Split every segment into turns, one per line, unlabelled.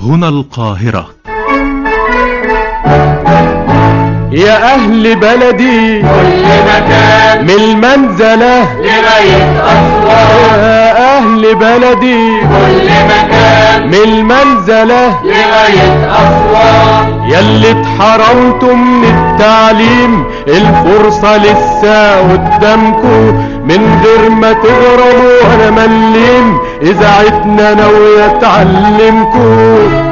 هنا القاهرة
يا أهل بلدي
كل مكان
من المنزلة
لغاية أسوان
يا أهل بلدي
كل مكان
من المنزلة
لغاية أسوان
ياللي اتحرمتوا من التعليم الفرصة لسه قدامكوا من غير ما تغرموا انا مليم اذاعتنا ناوية تعلمكوا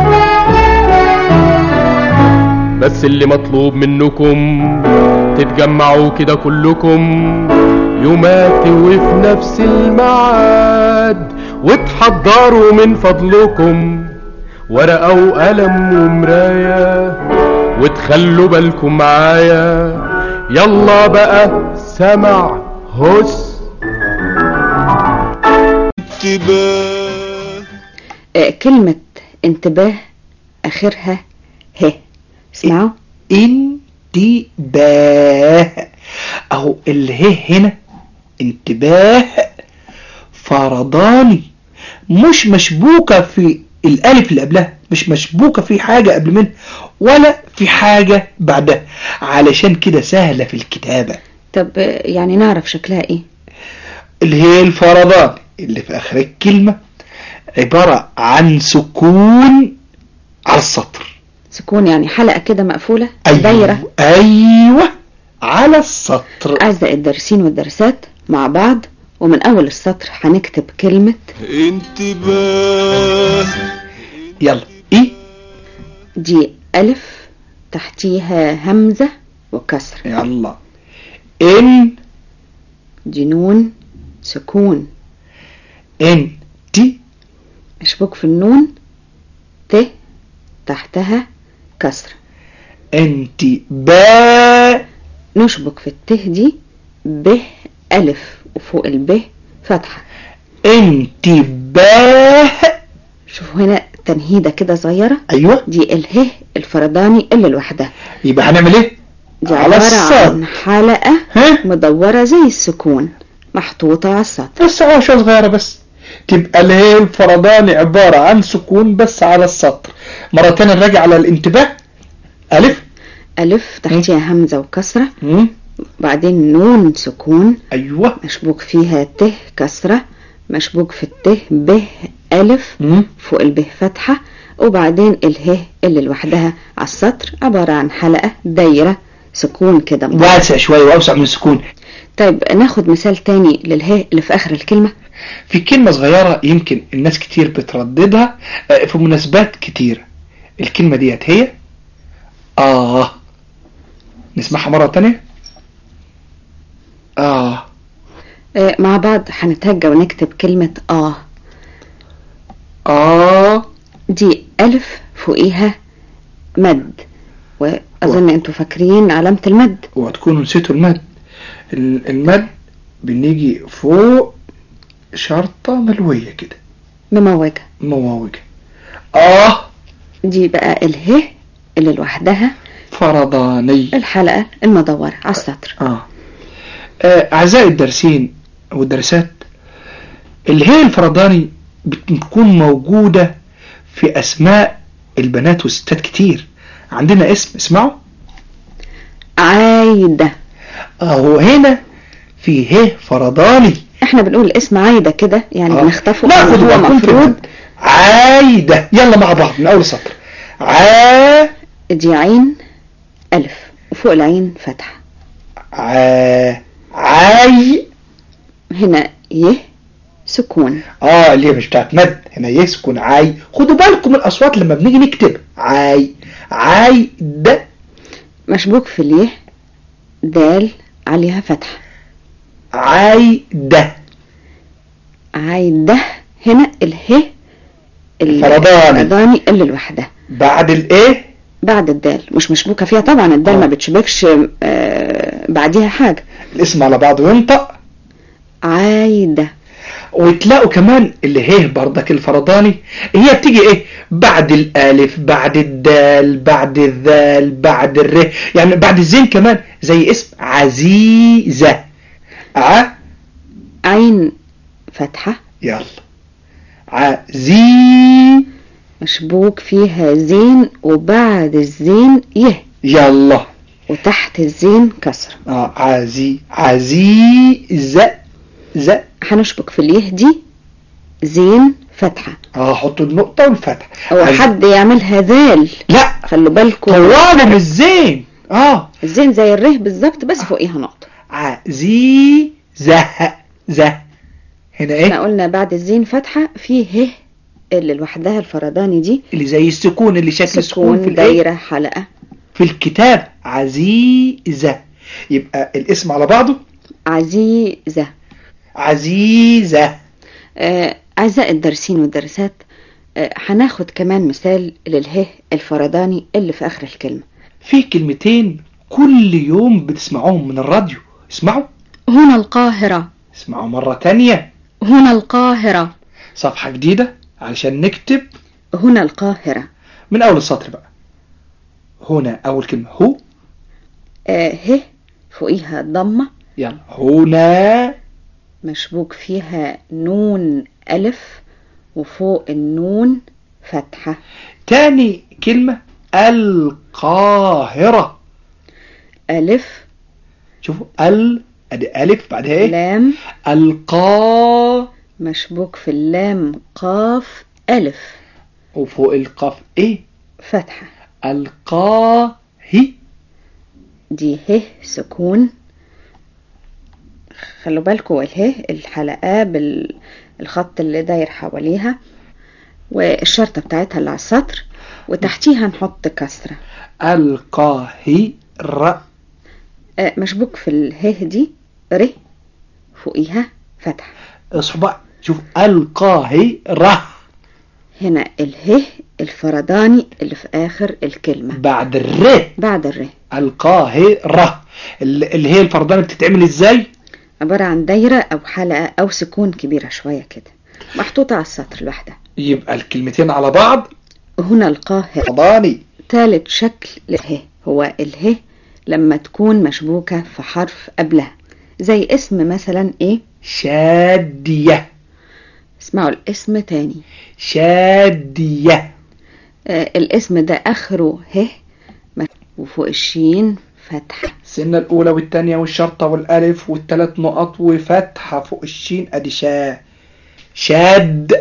بس اللي مطلوب منكم تتجمعوا كده كلكم يومات وفي نفس الميعاد وتحضروا من فضلكم ورقة وقلم ومراية وتخلوا بالكم معايا يلا بقى سمع هس
آه، كلمة انتباه آخرها ه اسمعوا
انتباه اهو اله هنا انتباه فرضاني مش مشبوكة في الالف اللي قبلها مش مشبوكة في حاجة قبل منها ولا في حاجة بعدها علشان كده سهلة في الكتابة
طب آه، يعني نعرف شكلها ايه
اللي هي الفرضان اللي في اخر الكلمة عبارة عن سكون على السطر
سكون يعني حلقة كده مقفولة دايرة
ايوه على السطر
أعزائي الدارسين والدارسات مع بعض ومن أول السطر هنكتب كلمة
انتباه
يلا ايه
دي ألف تحتيها همزة وكسر
يلا ان
دي نون سكون
ان تي
مشبوك في النون ت تحتها كسر
انت با
نشبك في الت دي ب ألف وفوق الب فتحة
انت با
شوفوا هنا تنهيدة كده صغيرة
ايوه
دي اله الفرداني اللي لوحدها
يبقى هنعمل ايه
دي
على
عبارة
السطر.
عن حلقة
ها
مدورة زي السكون محطوطة على السطر
بس عشرة صغيرة بس تبقى اللي هي الفرضاني عبارة عن سكون بس على السطر مرة تانية نراجع على الانتباه ألف
ألف تحتها همزة وكسرة
مم.
بعدين نون سكون
أيوة
مشبوك فيها ت كسرة مشبوك في الت ب ألف
مم.
فوق الب فتحة وبعدين اله اللي لوحدها على السطر عبارة عن حلقة دايرة سكون كده
واسع شوية وأوسع من السكون
طيب ناخد مثال تاني للهاء اللي في آخر الكلمة
في كلمة صغيرة يمكن الناس كتير بترددها آه، في مناسبات كتيرة الكلمة ديت هي آه نسمعها مرة تانية آه
آه، مع بعض هنتهجى ونكتب كلمة آه
آه
دي ألف فوقيها مد وأظن أنتوا فاكرين علامة المد
وهتكونوا نسيتوا المد ال- المد بنيجي فوق شرطة ملوية كده
مموجة
مواوجة آه
دي بقى اله اللي لوحدها
فرضاني
الحلقة المدورة على السطر
آه. آه أعزائي الدارسين والدارسات اللي هي الفرضاني بتكون موجودة في أسماء البنات والستات كتير عندنا اسم اسمعوا
عايدة
أهو هنا في ه فرضاني
احنا بنقول اسم عايدة كده يعني
آه.
بنخطفه
لا
إن
خدوا
هو
بالكم في
مفروض
المد. عايدة يلا مع بعض من أول سطر عا
دي عين ألف وفوق العين فتحة
عا عاي
هنا يه سكون
اه اللي هي مش بتاعت مد هنا يسكن عاي خدوا بالكم من الأصوات لما بنيجي نكتب عاي عاي ده
مشبوك في اليه دال عليها فتحة
عايدة
عايدة هنا اله
الفرداني.
الفرداني اللي لوحدها
بعد الايه
بعد الدال مش مشبوكة فيها طبعا الدال
آه.
ما بتشبكش آه، بعديها حاجة
الاسم على بعضه ينطق
عايدة
وتلاقوا كمان اللي هي بردك الفرداني هي بتيجي ايه بعد الالف بعد الدال بعد الذال بعد الر يعني بعد الزين كمان زي اسم عزيزة ع
عين فتحة
يلا عزي
مشبوك فيها زين وبعد الزين يه
يلا
وتحت الزين كسرة
اه عزي عزيز ز
هنشبك في اليه دي زين فتحة
اه حطوا النقطة والفتح
هو
عز-
حد يعملها ذال
لا
خلوا بالكم
طوالهم الزين اه
الزين زي الره بالظبط بس فوقيها نقطة
عزيزة زه هنا
احنا
ايه
قلنا بعد الزين فتحة في ه اللي لوحدها الفرداني دي
اللي زي السكون اللي شكل سكون في
سكون
الايه
دايرة حلقة
في الكتاب عزيزة يبقى الاسم على بعضه
عزيزة
عزيزة
آه، أعزائي الدارسين والدارسات آه، هناخد كمان مثال للهه الفرداني اللي في آخر الكلمة
في كلمتين كل يوم بتسمعوهم من الراديو اسمعوا
هنا القاهرة
اسمعوا مرة تانية
هنا القاهرة
صفحة جديدة علشان نكتب
هنا القاهرة
من أول السطر بقى هنا أول كلمة هو
آه، ه فوقيها ضمة
يلا هنا
مشبوك فيها نون ألف وفوق النون فتحة
تاني كلمة القاهرة
ألف
شوفوا ال ادي ألف بعدها ايه
لام
القا
مشبوك في اللام قاف ألف
وفوق القاف ايه
فتحة
القاهي
دي ه سكون خلوا بالكم اله الحلقة بالخط اللي داير حواليها والشرطة بتاعتها اللي على السطر وتحتيها نحط كسرة
القاهرة
آه، مشبوك في اله دي ر فوقيها فتحة
اصحوا بقى شوف القاهرة
هنا اله الفرداني اللي في آخر الكلمة
بعد الر
بعد الر
القاهرة اللي اللي هي الفردانة بتتعمل ازاي
عبارة عن دايرة أو حلقة أو سكون كبيرة شوية كده محطوطة على السطر لوحدها
يبقى الكلمتين على بعض
هنا القاهرة
فرداني
تالت شكل للهه هو اله لما تكون مشبوكة في حرف قبلها زي اسم مثلا ايه
شادية
اسمعوا الاسم تاني
شادية
آه الاسم ده اخره ه م- وفوق الشين فتحة
السنة الأولى والتانية والشرطة والألف والتلات نقط وفتحة فوق الشين أدي شا شاد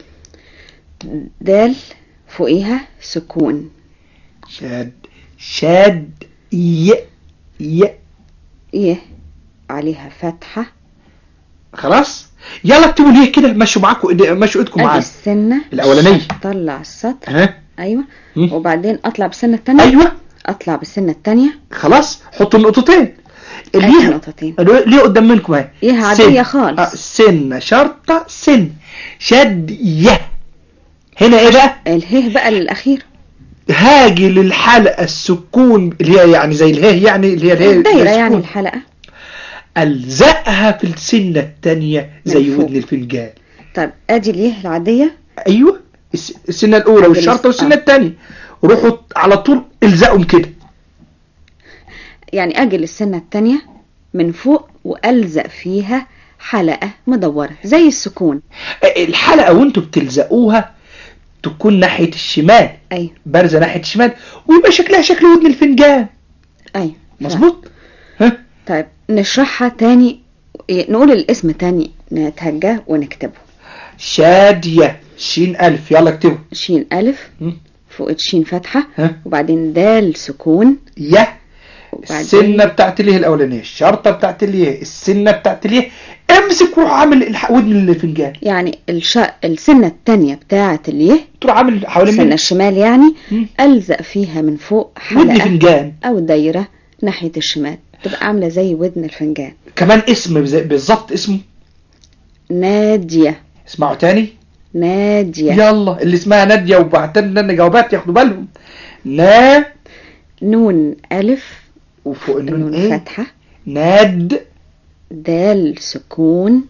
دال فوقيها سكون
شاد شاد ي ي
ايه عليها فتحة
خلاص يلا اكتبوا ليه كده مشوا معاكم إيدي- مشوا ايدكم
ادي
معانا
السنة
الأولانية.
طلع السطر
ها
ايوه
مم.
وبعدين اطلع بالسنة التانية
ايوه
اطلع بالسنة التانية
خلاص حطوا النقطتين
ادي
ليه
نقطتين
ليه قدام منكم اهي
ايه
سن.
عادية خالص.
آه، سن شرطة سن شد ي هنا ايه بقى
اله بقى الاخير
هاجي للحلقة السكون اللي هي يعني زي الهي يعني اللي هي الهي
الدايرة
السكون.
يعني الحلقة
ألزقها في السنة التانية زي
من فوق.
ودن الفنجان
طيب ادي اليه العادية
أيوة الس- السنة الأولى
عند
والشرطة
الاس-
والسنة
آه.
التانية روحوا على طول الزقهم كده
يعني اجي للسنة التانية من فوق والزق فيها حلقة مدورة زي السكون
الحلقة وانتوا بتلزقوها تكون ناحية الشمال
ايوه
بارزة ناحية الشمال ويبقى شكلها شكل ودن الفنجان
ايوه
مظبوط ها
طيب نشرحها تاني إيه، نقول الاسم تاني نتهجاه ونكتبه
شادية شين ألف يلا اكتبوا
شين ألف
مم.
فوق الشين فتحة
ها
وبعدين دال سكون
يه
وبعدين
السنة بتاعت اليه الأولانية الشرطة بتاعت اليه السنة بتاعت اليه امسك وروح عامل الح- ودن الفنجان
يعني الش... السنة التانية بتاعة اليه
تروح عامل حوالين
السنة
منه
الشمال يعني
مم.
ألزق فيها من فوق
ودن
حلقة
فنجان
أو دايرة ناحية الشمال تبقى عاملة زي ودن الفنجان
كمان اسم بز- بالظبط اسمه
نادية
اسمعوا تاني
نادية
يلا اللي اسمها نادية وبعتنا لنا جوابات ياخدوا بالهم نا
نون ألف
وفوق النون
نون
ايه
فتحة
ناد
دال سكون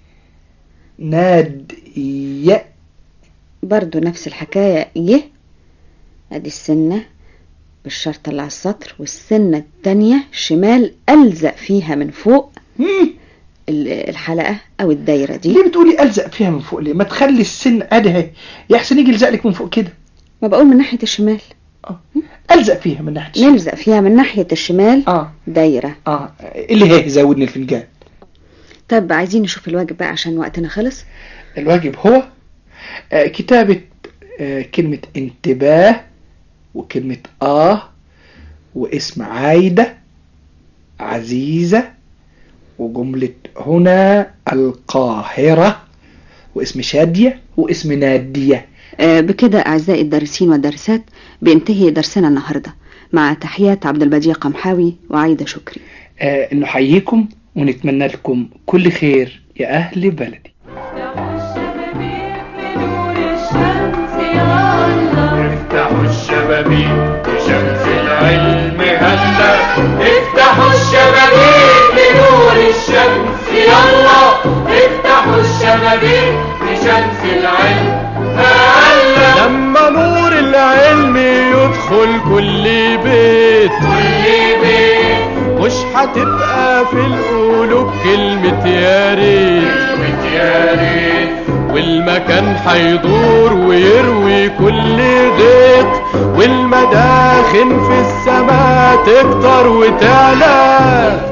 ناد ي
برضو نفس الحكاية يه ادي السنة بالشرطة اللي على السطر والسنة التانية شمال ألزق فيها من فوق
مم.
ال- الحلقة أو الدايرة دي
ليه بتقولي الزق فيها من فوق ليه ما تخلي السن ادي اهي يحسن يجي يلزق لك من فوق كده
ما بقول من ناحية الشمال
آه. الزق فيها من ناحيه الشمال.
نلزق فيها من ناحية الشمال
اه
دايرة
اه اللي هي زودني الفنجان
طب عايزين نشوف الواجب بقى عشان وقتنا خلص
الواجب هو آه كتابة آه كلمة انتباه وكلمة آه واسم عايدة عزيزة وجملة هنا القاهرة واسم شادية واسم نادية
آه، بكده أعزائي الدارسين والدارسات بينتهي درسنا النهاردة مع تحيات عبد البديع قمحاوي وعايدة شكري
آه نحييكم ونتمنى لكم كل خير يا أهل بلدي
افتحوا الشبابيك بشمس العلم هلا افتحوا الشبابيك بنور الشمس يلا افتحوا الشبابيك بشمس العلم هلا
لما نور العلم يدخل كل بيت
كل بيت
مش هتبقى في القلوب كلمة يا ريت
كلمة يا ريت
والمكان هيدور ويروي كل غيط والمداخن في السماء تكتر وتعلى